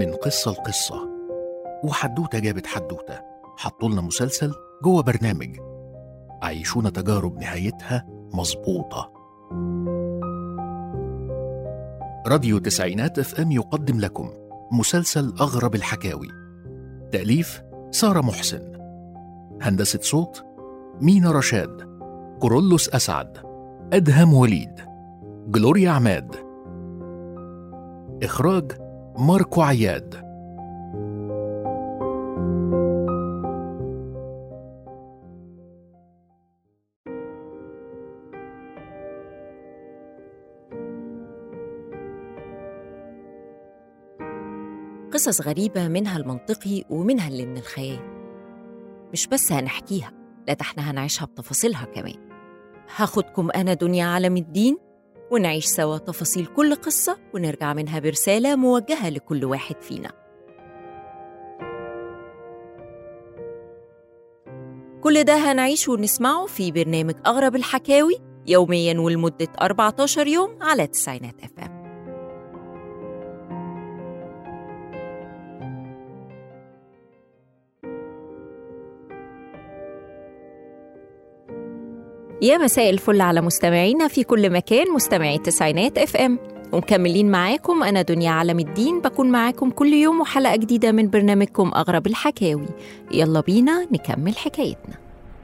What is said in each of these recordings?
من قصة لقصة وحدوتة جابت حدوتة حطولنا مسلسل جوه برنامج عيشونا تجارب نهايتها مظبوطة راديو تسعينات اف ام يقدم لكم مسلسل أغرب الحكاوي تأليف سارة محسن هندسة صوت مينا رشاد كورولوس أسعد أدهم وليد جلوريا عماد إخراج ماركو عياد قصص غريبة منها المنطقي ومنها اللي من الخيال مش بس هنحكيها لا ده احنا هنعيشها بتفاصيلها كمان هاخدكم أنا دنيا عالم الدين ونعيش سوا تفاصيل كل قصة ونرجع منها برسالة موجهة لكل واحد فينا كل ده هنعيشه ونسمعه في برنامج أغرب الحكاوي يوميا ولمدة 14 يوم على تسعينات اف ام يا مساء الفل على مستمعينا في كل مكان مستمعي التسعينات اف ام ومكملين معاكم انا دنيا عالم الدين بكون معاكم كل يوم وحلقه جديده من برنامجكم اغرب الحكاوي يلا بينا نكمل حكايتنا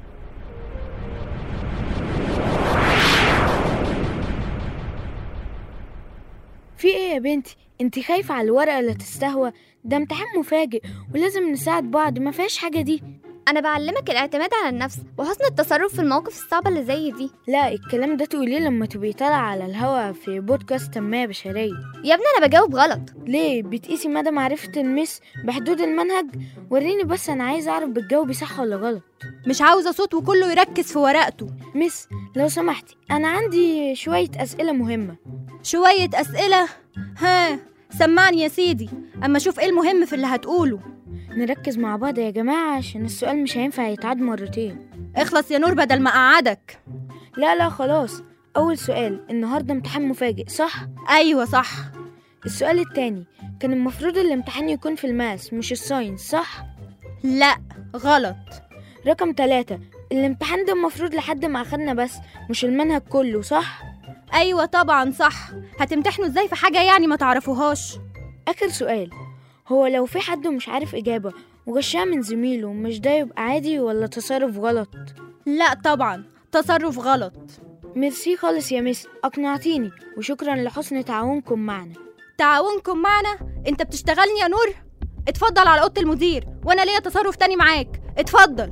في ايه يا بنتي انت خايفة على الورقة اللي تستهوى ده امتحان مفاجئ ولازم نساعد بعض ما فيهاش حاجة دي أنا بعلمك الاعتماد على النفس وحسن التصرف في المواقف الصعبة اللي زي دي لا الكلام ده تقوليه لما تبقي طالعة على الهوا في بودكاست تنمية بشرية يا ابني أنا بجاوب غلط ليه بتقيسي مدى معرفة المس بحدود المنهج وريني بس انا عايزة اعرف بتجاوبي صح ولا غلط مش عاوزة صوت وكله يركز في ورقته مس لو سمحتي انا عندي شوية اسئلة مهمة شوية أسئلة ها سمعني يا سيدي أما شوف إيه المهم في اللي هتقوله نركز مع بعض يا جماعة عشان السؤال مش هينفع يتعاد مرتين اخلص يا نور بدل ما أقعدك لا لا خلاص أول سؤال النهاردة امتحان مفاجئ صح؟ أيوة صح السؤال التاني كان المفروض الامتحان يكون في الماس مش الساينس صح؟ لا غلط رقم تلاتة الامتحان ده المفروض لحد ما أخدنا بس مش المنهج كله صح؟ أيوة طبعا صح هتمتحنوا إزاي في حاجة يعني ما تعرفوهاش آخر سؤال هو لو في حد مش عارف إجابة وغشها من زميله مش ده يبقى عادي ولا تصرف غلط؟ لا طبعا تصرف غلط ميرسي خالص يا مس أقنعتيني وشكرا لحسن تعاونكم معنا تعاونكم معنا انت بتشتغلني يا نور اتفضل على اوضه المدير وانا ليا تصرف تاني معاك اتفضل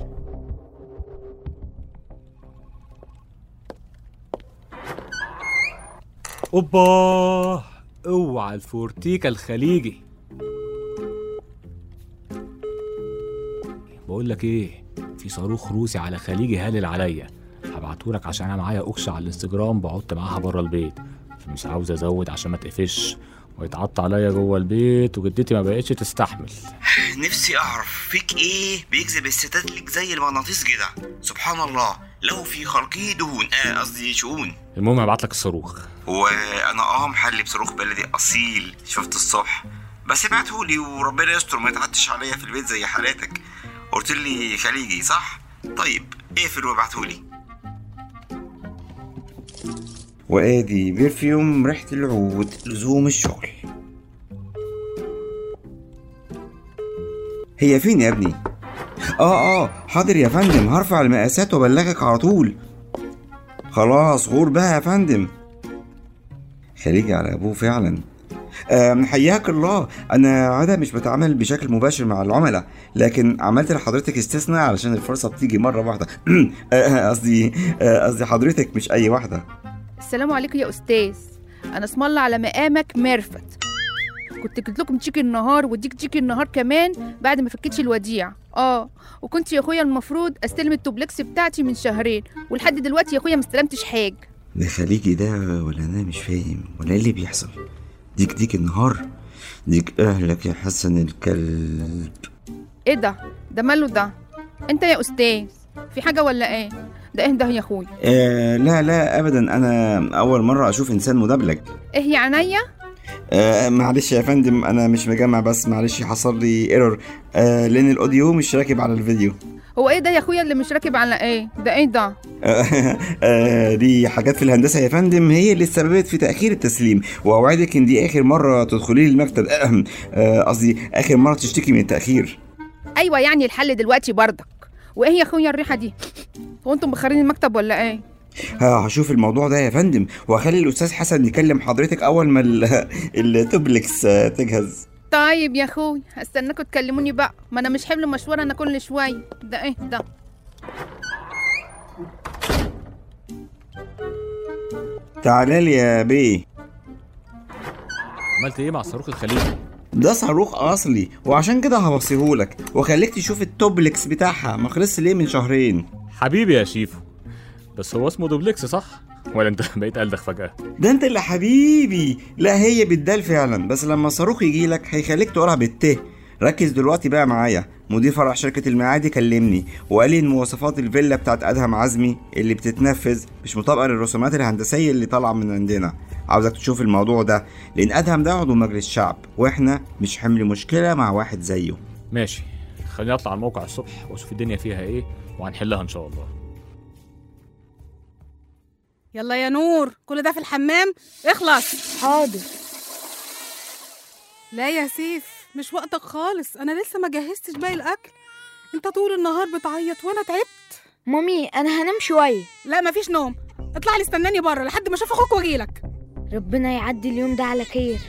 اوبا اوعى الفورتيكا الخليجي بقول لك ايه في صاروخ روسي على خليجي هالل عليا هبعتهولك عشان انا معايا اوكش على الانستجرام بحط معاها بره البيت فمش عاوز ازود عشان ما تقفش ويتعط عليا جوه البيت وجدتي ما بقتش تستحمل نفسي اعرف فيك ايه بيجذب الستات ليك زي المغناطيس كده سبحان الله له في خلقه دهون آه قصدي شؤون المهم هبعت لك الصاروخ وانا اه محلي بصاروخ بلدي اصيل شفت الصبح بس ابعتهولي وربنا يستر ما يتعدش عليا في البيت زي حالاتك قلت لي خليجي صح طيب اقفل وابعتهولي وادي برفيوم ريحه العود لزوم الشغل هي فين يا ابني اه اه حاضر يا فندم هرفع المقاسات وابلغك على طول خلاص غور بقى يا فندم خليجي على ابوه فعلا آم، حياك الله انا عادة مش بتعامل بشكل مباشر مع العملاء لكن عملت لحضرتك استثناء علشان الفرصة بتيجي مرة واحدة آه، قصدي آه، قصدي حضرتك مش اي واحدة السلام عليكم يا استاذ انا اسم الله على مقامك ميرفت كنت جيت لكم تشيكي النهار واديك تشيكي النهار كمان بعد ما فكيتش الوديع اه وكنت يا اخويا المفروض استلم التوبلكس بتاعتي من شهرين ولحد دلوقتي يا اخويا ما استلمتش حاجه ده خليجي ده ولا انا مش فاهم ولا ايه اللي بيحصل ديك ديك النهار ديك اهلك يا حسن الكلب ايه ده ده ماله ده انت يا استاذ في حاجه ولا ايه ده ايه ده يا اخويا آه لا لا ابدا انا اول مرة اشوف انسان مدبلج ايه يا عينيا آه معلش يا فندم انا مش مجمع بس معلش حصل لي ايرور آه لان الاوديو مش راكب على الفيديو هو ايه ده يا اخويا اللي مش راكب على ايه ده ايه ده آه، آه، دي حاجات في الهندسة يا فندم هي اللي سببت في تأخير التسليم وأوعدك إن دي آخر مرة تدخلي لي المكتب أهم. آه، قصدي آخر مرة تشتكي من التأخير ايوه يعني الحل دلوقتي بردك وايه يا اخويا الريحه دي هو انتم مخرين المكتب ولا ايه ها هشوف الموضوع ده يا فندم وهخلي الأستاذ حسن يكلم حضرتك أول ما ال- التوبلكس آه، تجهز طيب يا اخوي هستناكوا تكلموني بقى ما انا مش حمل مشوار انا كل شويه ده ايه ده تعالى لي يا بيه عملت ايه مع الصاروخ الخليجي ده صاروخ اصلي وعشان كده هوصيهولك واخليك تشوف التوبلكس بتاعها ما خلصش ليه من شهرين حبيبي يا شيفو بس هو اسمه دوبلكس صح ولا انت بقيت قلدك فجاه ده انت اللي حبيبي لا هي بالدال فعلا بس لما الصاروخ يجي لك هيخليك تقولها بالت ركز دلوقتي بقى معايا مدير فرع شركة المعادي كلمني وقال لي ان مواصفات الفيلا بتاعت ادهم عزمي اللي بتتنفذ مش مطابقة للرسومات الهندسية اللي طالعة من عندنا عاوزك تشوف الموضوع ده لان ادهم ده عضو مجلس شعب واحنا مش حمل مشكلة مع واحد زيه ماشي خليني اطلع على الموقع الصبح واشوف الدنيا فيها ايه وهنحلها ان شاء الله يلا يا نور كل ده في الحمام اخلص حاضر لا يا سيف مش وقتك خالص انا لسه ما جهزتش باقي الاكل انت طول النهار بتعيط وانا تعبت مامي انا هنام شويه لا مفيش نوم اطلع لي استناني بره لحد ما اشوف اخوك واجيلك ربنا يعدي اليوم ده على خير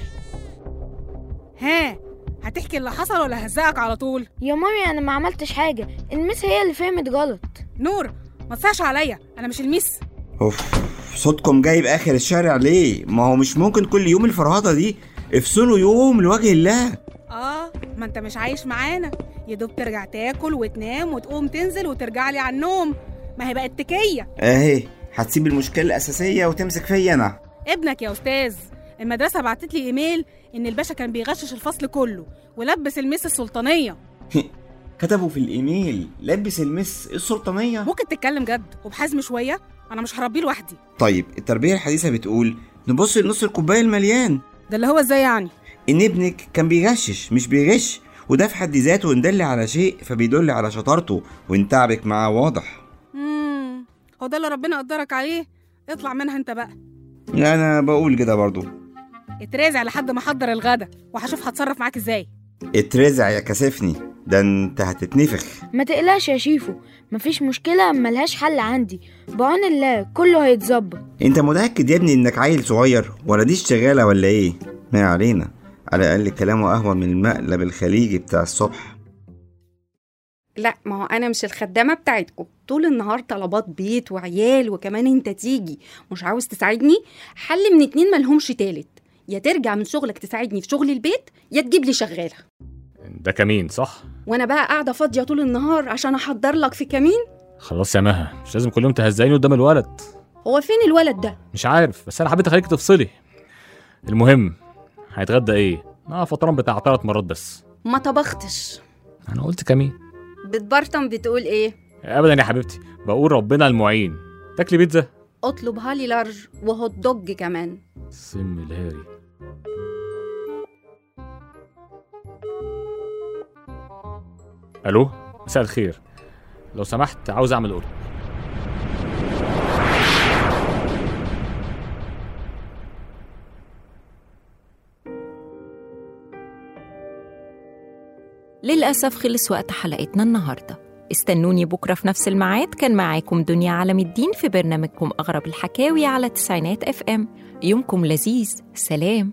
ها هتحكي اللي حصل ولا هزقك على طول يا مامي انا ما عملتش حاجه المس هي اللي فهمت غلط نور ما تصحش عليا انا مش الميس اوف صوتكم جايب اخر الشارع ليه ما هو مش ممكن كل يوم الفرهدة دي افصلوا يوم لوجه الله اه ما انت مش عايش معانا يا دوب ترجع تاكل وتنام وتقوم تنزل وترجع لي على النوم ما هي بقت تكيه اهي هتسيب المشكلة الأساسية وتمسك فيا أنا ابنك يا استاذ المدرسه بعتت لي ايميل ان الباشا كان بيغشش الفصل كله ولبس الميس السلطانيه كتبوا في الإيميل لبس المس السلطانية ممكن تتكلم جد وبحزم شويه انا مش هربيه لوحدي طيب التربية الحديثة بتقول نبص لنص الكوباية المليان ده اللي هو ازاي يعني إن ابنك كان بيغشش مش بيغش وده في حد ذاته إن دل على شيء فبيدل على شطارته وإن تعبك معاه واضح امم هو ده اللي ربنا قدرك عليه اطلع منها انت بقى أنا بقول كده برضو اترازع لحد ما احضر الغدا وهشوف هتصرف معاك ازاي اترزع يا كسفني ده انت هتتنفخ ما تقلقش يا شيفو مفيش مشكله ملهاش حل عندي بعون الله كله هيتظبط انت متأكد يا ابني انك عيل صغير ولا دي شغالة ولا ايه ما علينا على الأقل كلامه أهون من المقلب الخليجي بتاع الصبح لا ما هو انا مش الخدامه بتاعتكم طول النهار طلبات بيت وعيال وكمان انت تيجي مش عاوز تساعدني حل من اتنين ملهمش تالت يا ترجع من شغلك تساعدني في شغل البيت يا تجيب لي شغاله ده كمين صح وانا بقى قاعده فاضيه طول النهار عشان احضر لك في كمين خلاص يا مها مش لازم كل يوم تهزقيني قدام الولد هو فين الولد ده مش عارف بس انا حبيت اخليك تفصلي المهم هيتغدى ايه اه فطران بتاع ثلاث مرات بس ما طبختش انا قلت كمين بتبرطم بتقول ايه ابدا يا حبيبتي بقول ربنا المعين تاكلي بيتزا اطلبها لي لارج وهوت دوج كمان سم الهاري الو مساء الخير لو سمحت عاوز اعمل اوردر للأسف خلص وقت حلقتنا النهاردة استنوني بكرة في نفس الميعاد كان معاكم دنيا عالم الدين في برنامجكم أغرب الحكاوي على تسعينات اف ام يومكم لذيذ سلام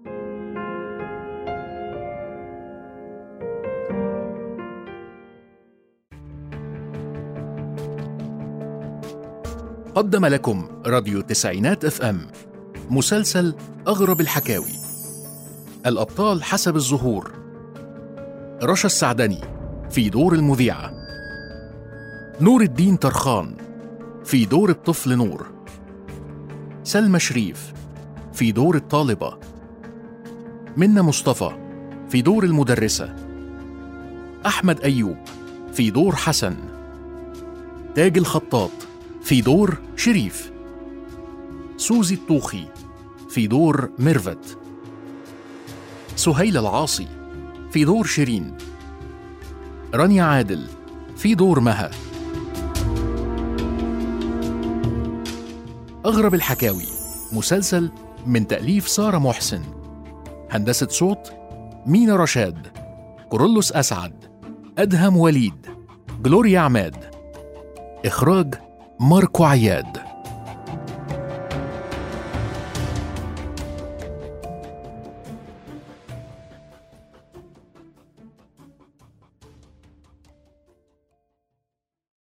قدم لكم راديو تسعينات اف ام مسلسل أغرب الحكاوي الأبطال حسب الظهور رشا السعدني في دور المذيعة نور الدين طرخان في دور الطفل نور سلمى شريف في دور الطالبة منى مصطفى في دور المدرسة أحمد أيوب في دور حسن تاج الخطاط في دور شريف سوزي الطوخي في دور ميرفت سهيل العاصي في دور شيرين رانيا عادل في دور مها أغرب الحكاوي مسلسل من تأليف سارة محسن هندسة صوت مينا رشاد كورولوس أسعد أدهم وليد جلوريا عماد إخراج ماركو عياد